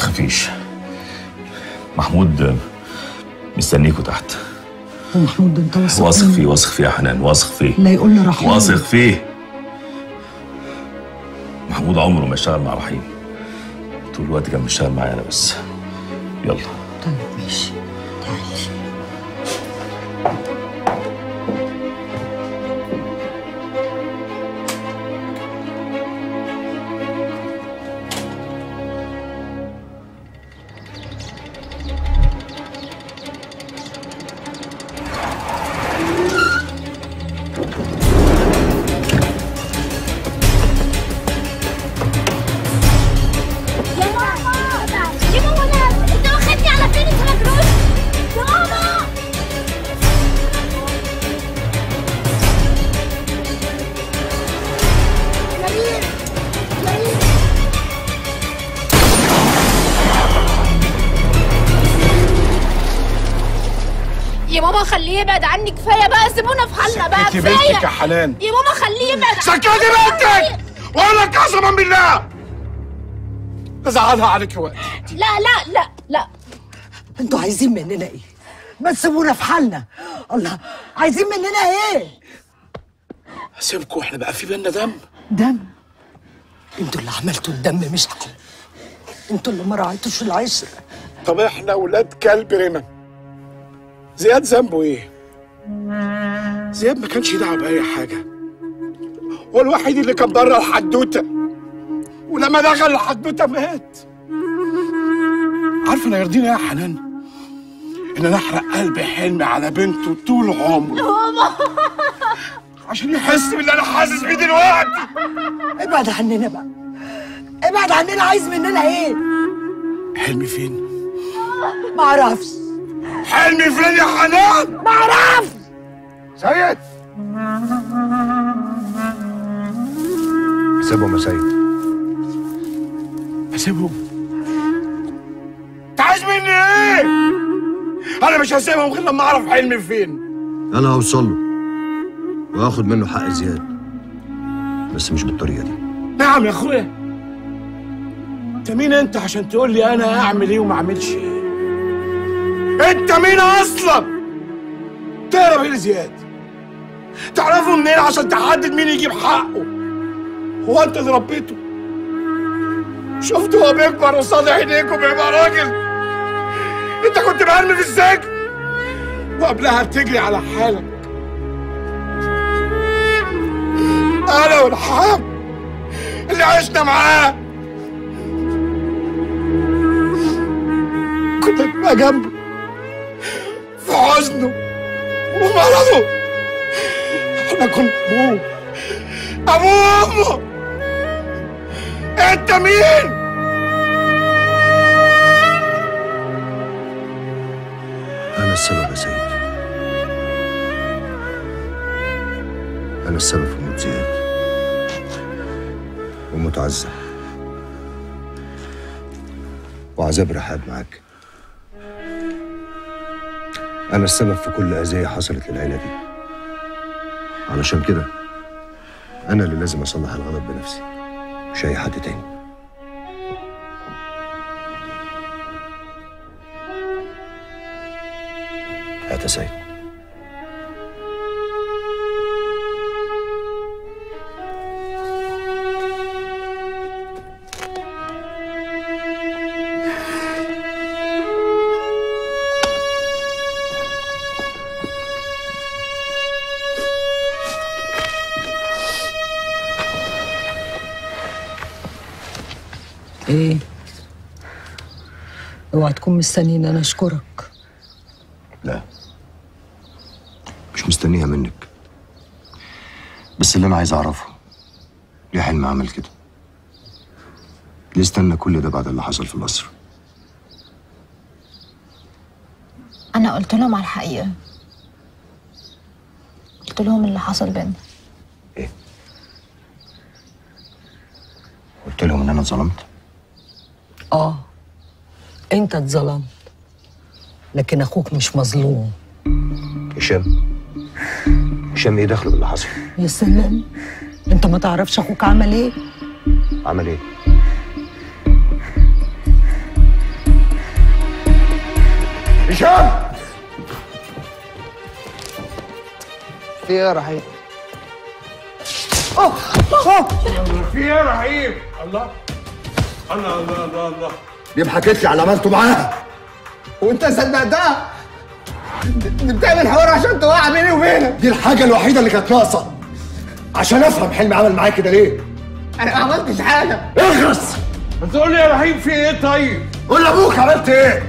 تخافيش محمود مستنيكوا تحت ومحمود انت واثق واثق منه؟ فيه واثق فيه يا حنان واثق فيه لا يقول لي رحيم واثق فيه محمود عمره ما اشتغل مع رحيم طول الوقت كان بيشتغل معايا انا بس يلا طيب ماشي تعالي يا ماما يا ماما انا انت واخدني على فين انت مجنون يا ماما نبيل نبيل يا ماما خليه يبعد عني كفايه بقى سيبونا في حالنا بقى سكتي كفايه بنتك يا حنان يا ماما خليه يبعد سكتي بنتك وانا قسما بالله ازعلها عليك وقت لا لا لا لا انتوا عايزين مننا ايه؟ ما تسيبونا في حالنا الله عايزين مننا ايه؟ سيبكوا احنا بقى في بينا دم دم انتوا اللي عملتوا الدم مش احنا انتوا اللي ما راعيتوش العشره طب احنا ولاد كلب رنا زياد ذنبه ايه؟ زياد ما كانش دعوه باي حاجه هو الوحيد اللي كان بره الحدوته ولما دخل الحدوته مات عارفه انا يرضيني إيه يا حنان ان انا احرق قلب حلمي على بنته طول عمره عشان يحس باللي انا حاسس بيه دلوقتي ابعد عننا بقى ابعد عننا عايز مننا ايه؟ حلمي فين؟ ما اعرفش حلمي فين يا حنان؟ ما اعرفش سيد سيبهم يا سيد اسيبهم انت عايز مني ايه؟ انا مش هسيبهم غير لما اعرف حلمي فين انا هوصل له واخد منه حق زياد بس مش بالطريقه دي نعم يا اخويا انت مين انت عشان تقول لي انا اعمل ايه وما اعملش ايه انت مين اصلا تهرب ايه لزياد تعرفه منين عشان تحدد مين يجيب حقه هو انت اللي ربيته شفته وهو بيكبر قصاد عينيك وبيبقى راجل انت كنت مرمي في السجن وقبلها بتجري على حالك انا والحاج اللي عشنا معاه كنا نبقى جنبه في حزنه ومرضه احنا كنا ابوه ابوه وامه انت مين؟ انا السبب يا سيد انا السبب في موت زياد وموت عزه وعذاب رحاب معاك انا السبب في كل اذيه حصلت للعيله دي علشان كده انا اللي لازم اصلح الغلط بنفسي مش اي حد تاني هات يا سيد ايه اوعى تكون مستنيني انا اشكرك لا مش مستنيها منك بس اللي انا عايز اعرفه ليه حلمي عمل كده ليه استنى كل ده بعد اللي حصل في القصر انا قلت لهم على الحقيقه قلت لهم اللي حصل بينا قلت لهم ان انا اتظلمت اه انت اتظلمت لكن اخوك مش مظلوم هشام هشام ايه دخله باللي حصل يا سلام انت ما تعرفش اخوك عمل ايه عمل ايه هشام في ايه يا رحيم؟ في ايه يا رحيم الله الله الله الله الله دي حكيت لي على عملته معاها وانت صدقتها؟ دي بتعمل حوار عشان توقع بيني وبينك دي الحاجة الوحيدة اللي كانت ناقصة عشان افهم حلمي عمل معايا كده ليه؟ انا ما عملتش حاجه اخرس ما تقول لي يا رحيم في ايه طيب قول لابوك عملت ايه؟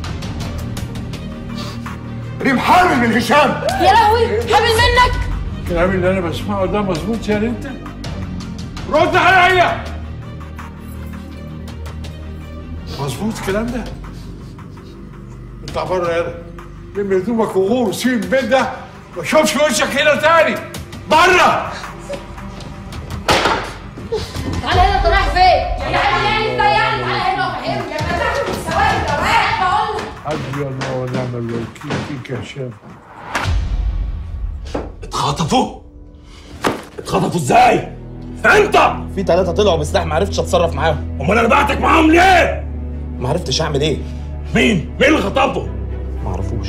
ريم حامل من هشام يا لهوي حامل منك الكلام اللي انا بسمعه ده مظبوط يا انت رد عليا مظبوط الكلام ده اطلع بره يلا لم هدومك وغور وسيب البيت ده ما اشوفش وشك هنا تاني بره تعالى هنا انت رايح فين؟ يعني يعني ازاي يعني تعالى هنا وفهمني يا فتاح السواد ده رايح بقول لك حسبي الله ونعم الوكيل فيك يا هشام اتخطفوا اتخطفوا ازاي؟ انت في ثلاثة طلعوا بسلاح ما عرفتش اتصرف معاهم امال انا بعتك معاهم ليه؟ ما عرفتش اعمل ايه مين؟ مين اللي خطفه؟ ما اعرفوش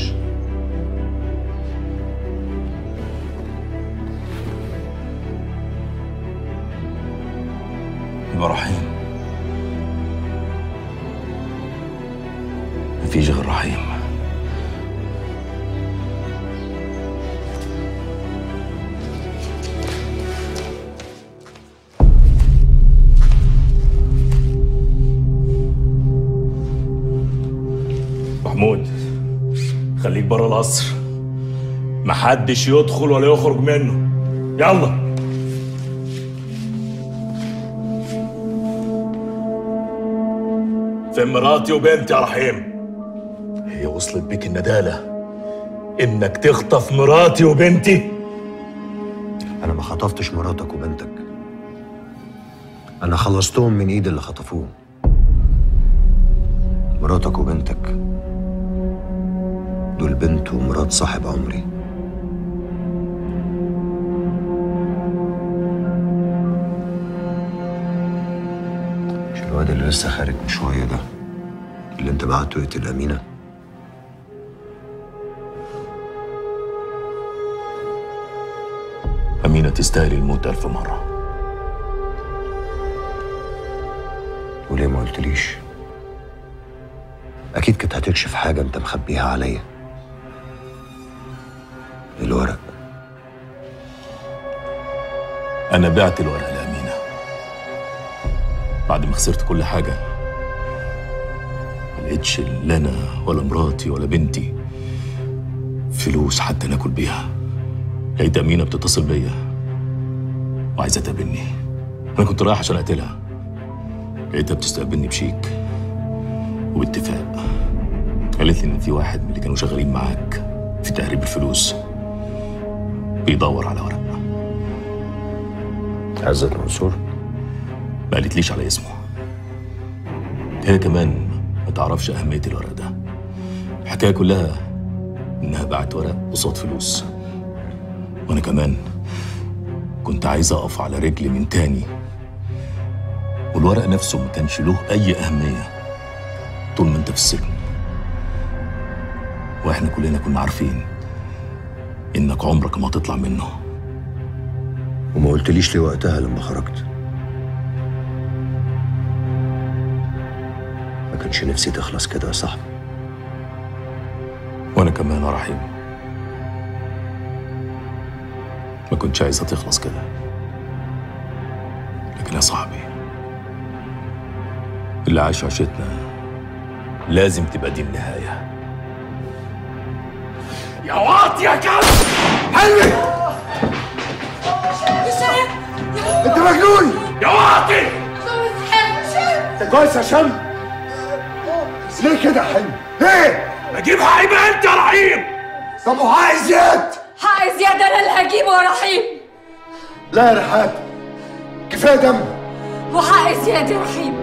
يبقى رحيم مفيش غير رحيم محمود خليك بره القصر محدش يدخل ولا يخرج منه يلا في مراتي وبنتي يا رحيم هي وصلت بيك الندالة إنك تخطف مراتي وبنتي انا ما خطفتش مراتك وبنتك انا خلصتهم من ايد اللي خطفوهم مراتك وبنتك دول بنت ومرات صاحب عمري مش الواد اللي لسه خارج من شويه ده اللي انت بعته يقتل امينه أمينة تستاهل الموت ألف مرة وليه ما قلتليش اكيد كنت هتكشف حاجه انت مخبيها عليا الورق أنا بعت الورقة لأمينة بعد ما خسرت كل حاجة ما لقيتش لا أنا ولا مراتي ولا بنتي فلوس حتى ناكل بيها لقيت أمينة بتتصل بيا وعايزة تقابلني أنا كنت رايح عشان أقتلها لقيتها بتستقبلني بشيك وباتفاق قالت لي إن في واحد من اللي كانوا شغالين معاك في تهريب الفلوس بيدور على ورق عزت منصور ما قالتليش على اسمه هي كمان ما تعرفش أهمية الورق ده الحكاية كلها إنها باعت ورق قصاد فلوس وأنا كمان كنت عايز أقف على رجلي من تاني والورق نفسه ما كانش له أي أهمية طول ما أنت في السجن وإحنا كلنا كنا عارفين إنك عمرك ما هتطلع منه وما قلتليش ليه وقتها لما خرجت ما كانش نفسي تخلص كده يا صاحبي وانا كمان يا رحيم ما كنتش عايزها تخلص كده لكن يا صاحبي اللي عاش عيشتنا لازم تبقى دي النهاية يا واطي يا كلب حلمي انت مجنون يا واطي انت كويس يا شم ليه كده يا حلمي ليه اجيب حقيبة انت يا رحيم طب وعايز زياد حق زيادة انا اللي هجيبه يا رحيم لا يا رحاب كفايه دم وحق زيادة يا رحيم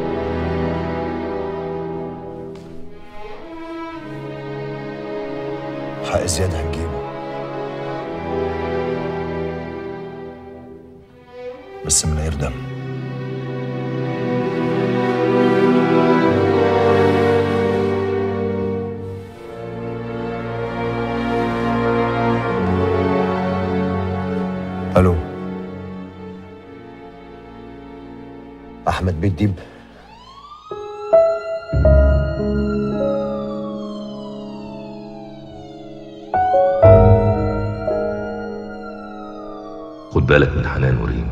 حق زياد هنجيبه بس من غير دم بيت ديب خد بالك من حنان وريم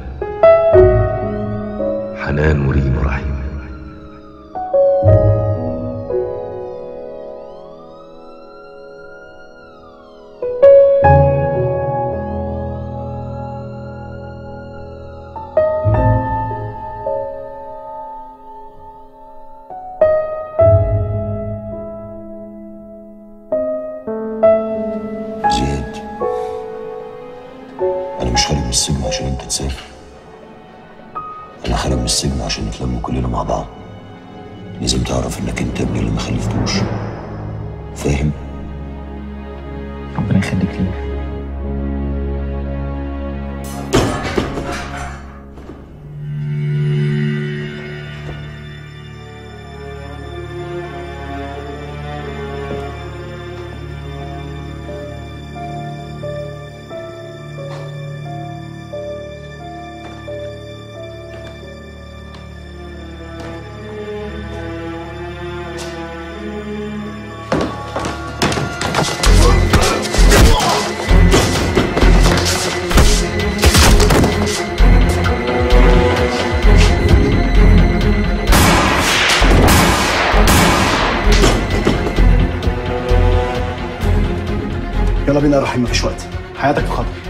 حنان وريم ورحيم زياد أنا مش خارج من السجن عشان أنت تسافر أنا خارج من السجن عشان نتلم كلنا مع بعض لازم تعرف إنك أنت ابني اللي ما خلفتوش فاهم؟ ربنا يخليك لي يلا بينا يا رحيم مفيش وقت حياتك في خطر